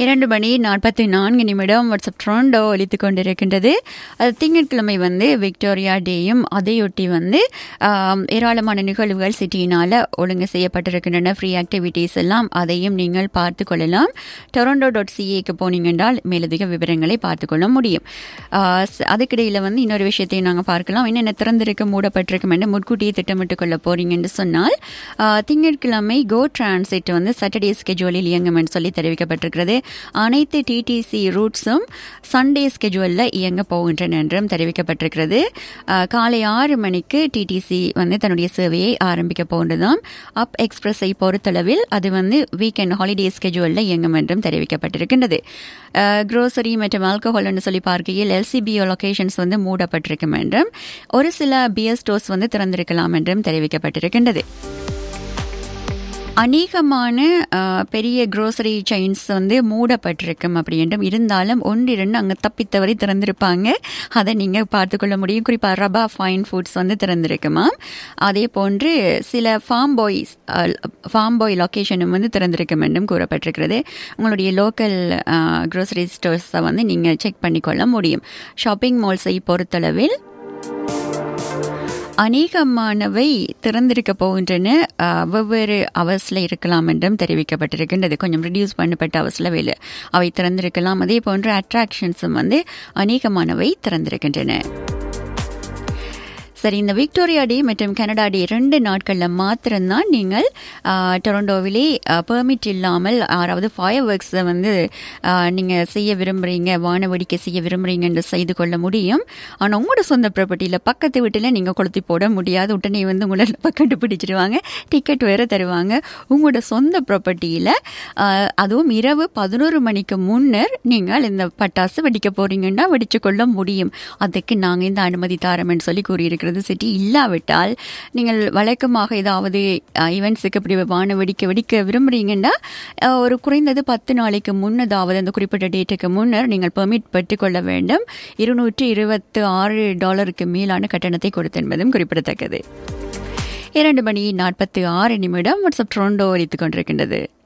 இரண்டு மணி நாற்பத்தி நான்கு நிமிடம் வாட்ஸ்அப் ட்ரோண்டோ ஒலித்துக் கொண்டிருக்கின்றது அது திங்கட்கிழமை வந்து விக்டோரியா டேயும் அதையொட்டி வந்து ஆம், ஏராளமான நிகழ்வுகள் சிட்டியினால் ஒழுங்கு செய்யப்பட்டிருக்கின்றன ஃப்ரீ ஆக்டிவிட்டீஸ் எல்லாம் அதையும் நீங்கள் பார்த்து கொள்ளலாம் டொரண்டோ டாட் சிஏக்கு போனீங்கன்றால் மேலதிக விவரங்களை பார்த்து கொள்ள முடியும் ஆ, ஸ்- அதுக்கிடையில் வந்து இன்னொரு விஷயத்தையும் நாங்கள் பார்க்கலாம் என்னென்ன திறந்திருக்கு மூடப்பட்டிருக்கும் என்று முன்கூட்டியே திட்டமிட்டு கொள்ள போறீங்கன்னு சொன்னால் ஆ, திங்கட்கிழமை கோ டிரான்சிட் வந்து சாட்டர்டே ஸ்கெட்யூலில் இயங்கும் என்று சொல்லி தெரிவிக்கப்பட்டிருக்கிறது அனைத்து டிடிசி ரூட்ஸும் சண்டே ஸ்கெட்யூலில் இயங்க போகின்றன என்றும் தெரிவிக்கப்பட்டிருக்கிறது ஆ, காலை ஆறு மணிக்கு டிடிசி வந்து தன்னுடைய சேவையை ஆரம்பிக்க போன்றதாம் அப் எக்ஸ்பிரஸை பொறுத்தளவில் அது வந்து வீக்கெண்ட் ஹாலிடே ஸ்கெட்யூலில் இயங்கும் என்றும் தெரிவிக்கப்பட்டிருக்கின்றது க்ரோசரி மற்றும் ஆல்கஹால்னு சொல்லி பார்க்கையில் எல்சிபிஓ லொகேஷன்ஸ் வந்து மூடப்பட்டிருக்கும் என்றும் ஒரு சில பியர் ஸ்டோர்ஸ் வந்து திறந்திருக்கலாம் என்றும் தெரிவிக்கப்பட்டிருக்கின்றது அநேகமான அஹ், பெரிய grocery செயின்ஸ் வந்து மூடப்பட்டிருக்கும் அப்படி என்றும் இருந்தாலும் ஒன்றிரண்டு அங்கே தப்பித்தவரை திறந்திருப்பாங்க அதை நீங்கள் பார்த்துக்கொள்ள முடியும் குறிப்பாக ரபா ஃபைன் ஃபுட்ஸ் வந்து திறந்திருக்குமாம் அதே போன்று சில ஃபார்ம் பாய்ஸ் ஃபார்ம் பாய் லொக்கேஷனும் வந்து திறந்திருக்கும் என்றும் கூறப்பட்டிருக்கிறது உங்களுடைய லோக்கல் grocery ஸ்டோர்ஸை வந்து நீங்கள் செக் பண்ணிக்கொள்ள முடியும் ஷாப்பிங் மால்ஸை பொறுத்தளவில் அநேகமானவை திறந்திருக்க போகின்றன அஹ், வெவ்வேறு அவர்ஸில் இருக்கலாம் என்றும் தெரிவிக்கப்பட்டிருக்கின்றது கொஞ்சம் ரிடியூஸ் பண்ணப்பட்ட அவர்ஸில் வேலை அவை திறந்திருக்கலாம் அதே போன்ற அட்ராக்ஷன்ஸும் வந்து அநேகமானவை திறந்திருக்கின்றன சரி இந்த விக்டோரியா டே மற்றும் கனடா டே ரெண்டு நாட்களில் மாத்திரம்தான் நீங்கள் ஆ, டொரண்டோவிலே பெர்மிட் இல்லாமல் யாராவது ஃபயர் ஒர்க்ஸை வந்து நீங்கள் செய்ய விரும்புகிறீங்க வான வேடிக்கை செய்ய விரும்புகிறீங்க என்று செய்து கொள்ள முடியும் ஆனால் உங்களோட சொந்த ப்ராப்பர்ட்டியில் பக்கத்து வீட்டில் நீங்கள் கொளுத்தி போட முடியாது உடனே வந்து உங்களை கண்டுபிடிச்சிடுவாங்க டிக்கெட் வேறு தருவாங்க உங்களோட சொந்த ப்ராப்பர்ட்டியில் அதுவும் இரவு பதினோரு மணிக்கு முன்னர் நீங்கள் இந்த பட்டாசு வெடிக்க போறீங்கன்னா வெடிச்சு கொள்ள முடியும் அதுக்கு நாங்கள் இந்த அனுமதி தாரம்னு சொல்லி கூறியிருக்கிறது சிட்டி இல்லாவிட்டால் நீங்கள் வழக்கமாக ஏதாவது ஈவெண்ட்ஸுக்கு இப்படி வான வெடிக்க வெடிக்க விரும்புறீங்கன்னா அஹ், ஒரு குறைந்தது பத்து நாளைக்கு முன்னதாவது அந்த குறிப்பிட்ட டேட்டுக்கு முன்னர் நீங்கள் பெர்மிட் பெற்றுக்கொள்ள வேண்டும் இருநூற்றி இருபத்தி ஆறு டாலருக்கு மேலான கட்டணத்தை கொடுத்து என்பதும் குறிப்பிடத்தக்கது இரண்டு மணி நாற்பத்தி ஆறு நிமிடம் வாட்ஸ்அப் ட்ரோண்டோ ஒலித்துக் கொண்டிருக்கின்றது